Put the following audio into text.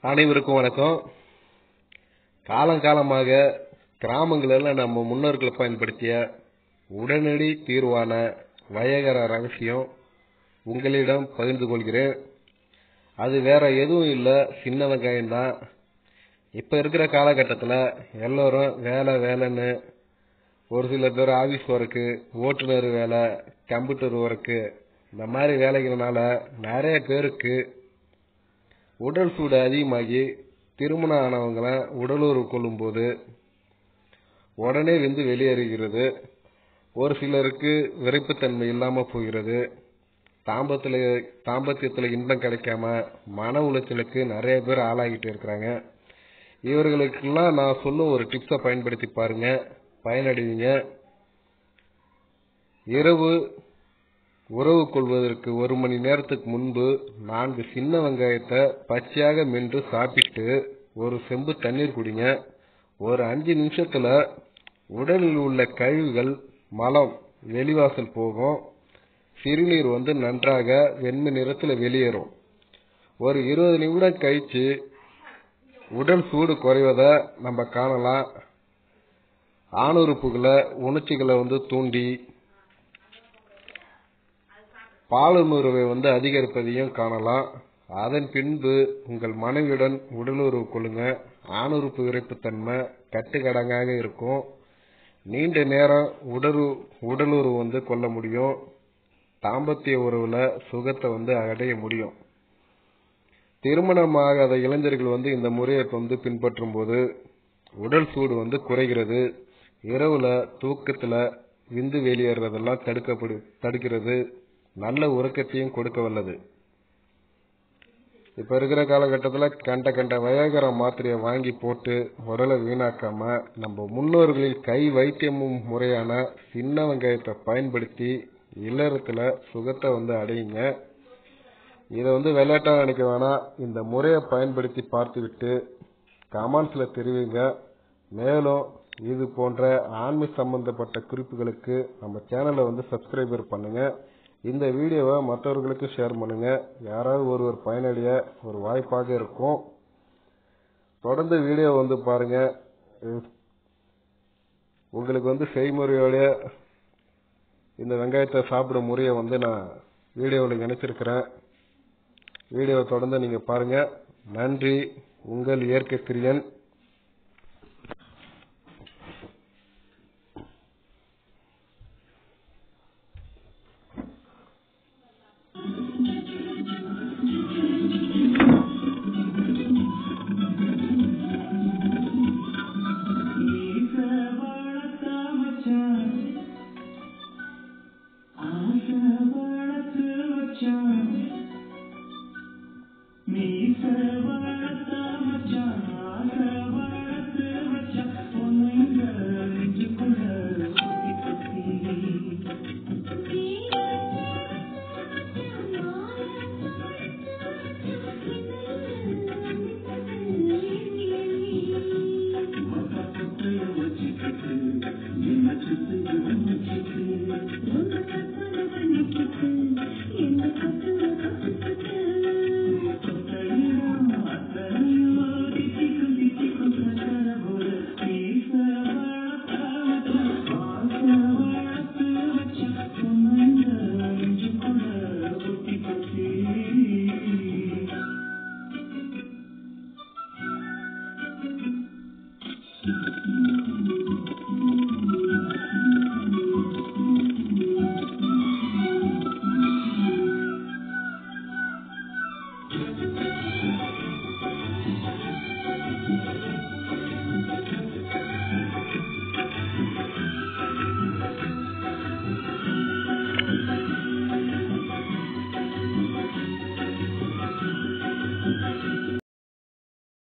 அனைவருக்கும் வணக்கம் காலங்காலமாக கிராமங்களில் நம்ம முன்னோர்கள் பயன்படுத்திய உடனடி தீர்வான வயகர ரகசியம் உங்களிடம் பகிர்ந்து கொள்கிறேன் அது வேற எதுவும் இல்லை சின்ன வெங்காயம் தான் இப்போ இருக்கிற காலகட்டத்தில் எல்லோரும் வேலை வேலைன்னு ஒரு சில பேர் ஆஃபீஸ் ஒர்க்கு ஓட்டுநர் வேலை கம்ப்யூட்டர் ஒர்க்கு இந்த மாதிரி வேலைகள்னால நிறைய பேருக்கு உடல் சூடு அதிகமாகி திருமணம் ஆனவங்களை உடலுறவு கொள்ளும்போது உடனே விந்து வெளியேறுகிறது ஒரு சிலருக்கு விரைப்புத்தன்மை இல்லாமல் போகிறது தாம்பத்தில் தாம்பத்தியத்தில் இன்பம் கிடைக்காம மன உளைச்சலுக்கு நிறைய பேர் ஆளாகிட்டு இருக்கிறாங்க இவர்களுக்கெல்லாம் நான் சொல்லும் ஒரு டிப்ஸை பயன்படுத்தி பாருங்க பயனடைவீங்க இரவு உறவு கொள்வதற்கு ஒரு மணி நேரத்துக்கு முன்பு நான்கு சின்ன வெங்காயத்தை பச்சையாக மென்று சாப்பிட்டு ஒரு செம்பு தண்ணீர் குடிங்க ஒரு அஞ்சு நிமிஷத்துல உடலில் உள்ள கழிவுகள் மலம் வெளிவாசல் போகும் சிறுநீர் வந்து நன்றாக வெண்மை நிறத்துல வெளியேறும் ஒரு இருபது நிமிடம் கழிச்சு உடல் சூடு குறைவதை நம்ம காணலாம் ஆணுறுப்புகளை உணர்ச்சிகளை வந்து தூண்டி பாலுணர்வை வந்து அதிகரிப்பதையும் காணலாம் அதன் பின்பு உங்கள் மனைவியுடன் உடலுறவு கொள்ளுங்க ஆணுறுப்பு விரைப்புத்தன்மை கட்டுக்கடங்காக இருக்கும் நீண்ட நேரம் உடல் உடலுறவு வந்து கொள்ள முடியும் தாம்பத்திய உறவுல சுகத்தை வந்து அடைய முடியும் திருமணமாகாத இளைஞர்கள் வந்து இந்த முறையை வந்து பின்பற்றும் போது உடல் சூடு வந்து குறைகிறது இரவுல தூக்கத்துல விந்து வெளியேறதெல்லாம் தடுக்கப்படு தடுக்கிறது நல்ல உறக்கத்தையும் கொடுக்க வல்லது இப்ப இருக்கிற காலகட்டத்துல கண்ட கண்ட வயகர மாத்திரையை வாங்கி போட்டு உடலை வீணாக்காம நம்ம முன்னோர்களின் கை வைத்தியமும் முறையான சின்ன வெங்காயத்தை பயன்படுத்தி இல்லறத்துல சுகத்தை வந்து அடையுங்க இதை வந்து விளையாட்டா நினைக்க வேணாம் இந்த முறையை பயன்படுத்தி பார்த்துவிட்டு கமெண்ட்ஸ்ல தெரிவிங்க மேலும் இது போன்ற ஆன்மீக சம்பந்தப்பட்ட குறிப்புகளுக்கு நம்ம சேனலை வந்து சப்ஸ்கிரைபர் பண்ணுங்க இந்த வீடியோவை மற்றவர்களுக்கு ஷேர் பண்ணுங்க யாராவது ஒருவர் பயனடைய ஒரு வாய்ப்பாக இருக்கும் தொடர்ந்து வீடியோ வந்து பாருங்க உங்களுக்கு வந்து செய்முறையோட இந்த வெங்காயத்தை சாப்பிடும் முறையை வந்து நான் வீடியோவில் இணைச்சிருக்கிறேன் வீடியோவை தொடர்ந்து நீங்க பாருங்க நன்றி உங்கள் இயற்கை பிரியன் மீச வளர்த்த